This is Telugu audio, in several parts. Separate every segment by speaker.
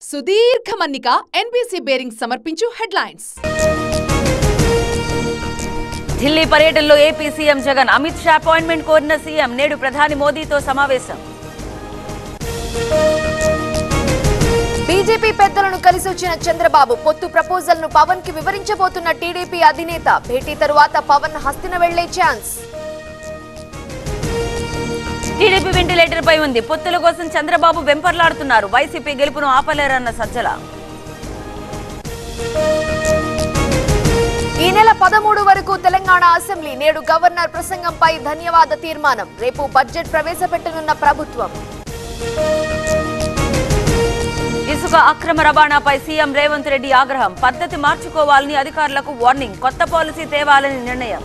Speaker 1: సుదీర్ఘ మన్నిక ఎన్బీసీ బేరింగ్ సమర్పించు హెడ్లైన్స్
Speaker 2: ఢిల్లీ పర్యటనలో AP CM Jagan Amit Shah appointment కోరిన సీఎం నేడు ప్రధాని మోదీతో సమావేశం
Speaker 3: బీజేపీ పెద్దలను కలిసి వచ్చిన చంద్రబాబు పొత్తు ప్రపోజల్ ను పవన్ కి వివరించబోతున్న టీడీపీ అధినేత భేటీ తరువాత పవన్ హస్తిన వెళ్లే ఛాన్స్
Speaker 2: టీడీపీ వెంటిలేటర్ పై ఉంది పొత్తుల కోసం చంద్రబాబు వెంపర్లాడుతున్నారు వైసీపీ గెలుపును ఆపలేరన్న సజ్జల
Speaker 3: ఈ నెల పదమూడు వరకు తెలంగాణ అసెంబ్లీ నేడు గవర్నర్ ప్రసంగంపై ధన్యవాద తీర్మానం రేపు బడ్జెట్ ప్రవేశపెట్టనున్న ప్రభుత్వం
Speaker 2: ఇసుక అక్రమ రవాణాపై సీఎం రేవంత్ రెడ్డి ఆగ్రహం పద్ధతి మార్చుకోవాలని అధికారులకు వార్నింగ్ కొత్త పాలసీ తేవాలని నిర్ణయం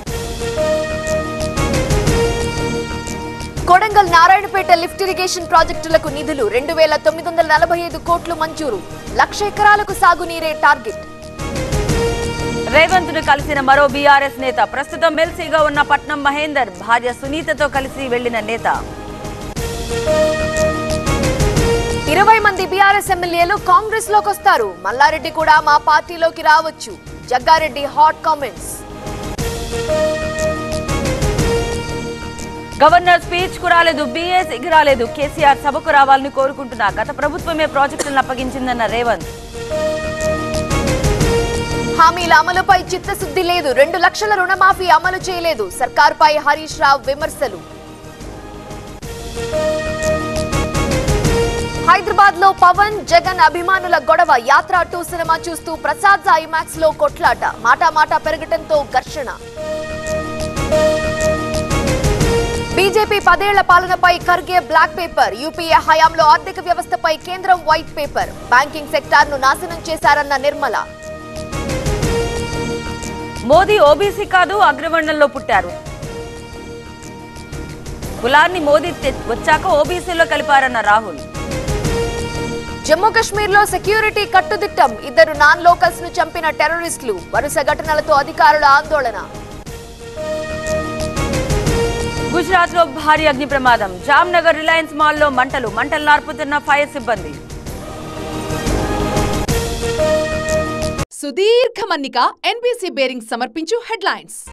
Speaker 3: కొడంగల్ నారాయణపేట లిఫ్ట్ ఇరిగేషన్ ప్రాజెక్టులకు నిధులు రెండు వేల తొమ్మిది వందల నలభై ఐదు కోట్లు మంజూరు లక్ష ఎకరాలకు సాగునీరే టార్గెట్
Speaker 2: రేవంత్ ను కలిసిన మరో బీఆర్ఎస్ నేత ప్రస్తుతం ఎమ్మెల్సీగా ఉన్న పట్నం మహేందర్ భార్య సునీతతో కలిసి వెళ్లిన నేత
Speaker 3: ఇరవై మంది బీఆర్ఎస్ ఎమ్మెల్యేలు కాంగ్రెస్ లోకి వస్తారు మల్లారెడ్డి కూడా మా పార్టీలోకి రావచ్చు Jaggareddy hot comments
Speaker 2: governor speech కు రాలేదు బీఎస్ రాలేదు కేసీఆర్ సభకు రావాలని కోరుకుంటున్నా గత ప్రభుత్వమే ప్రాజెక్టులను అప్పగించిందన్న రేవంత్
Speaker 3: హామీల అమలుపై చిత్తశుద్ధి లేదు రెండు లక్షల రుణమాఫీ అమలు చేయలేదు సర్కార్పై హరీష్ రావు విమర్శలు హైదరాబాద్ లో పవన్ జగన్ అభిమానుల గొడవ యాత్ర టూ సినిమా చూస్తూ ప్రసాద్ ఐమాక్స్ లో కొట్లాట మాటా మాటా పెరగటంతో ఘర్షణ బీజేపీ పదేళ్ల పాలనపై ఖర్గే బ్లాక్ పేపర్ యూపీఏ హయాంలో ఆర్థిక వ్యవస్థపై కేంద్రం వైట్ పేపర్ బ్యాంకింగ్ సెక్టార్ ను నాశనం చేశారన్న నిర్మల
Speaker 2: మోదీ ఓబీసీ కాదు అగ్రవర్ణంలో పుట్టారు కులాన్ని మోదీ తె- వచ్చాక ఓబీసీలో కలిపారన్న రాహుల్
Speaker 3: జమ్మూ కశ్మీర్ లో సెక్యూరిటీ కట్టుదిట్టం ఇద్దరు నాన్ లోకల్స్ ను చంపిన టెర్రరిస్టులు వరుస ఘటనలతో అధికారుల ఆందోళన
Speaker 2: గుజరాత్ లో భారీ అగ్ని ప్రమాదం జామ్నగర్ రిలయన్స్ మాల్ లో మంటలు మంటలు నార్పుతున్న ఫైర్ సిబ్బంది
Speaker 1: సుదీర్ఘ మన్నిక ఎన్బీసీ బేరింగ్ సమర్పించు హెడ్లైన్స్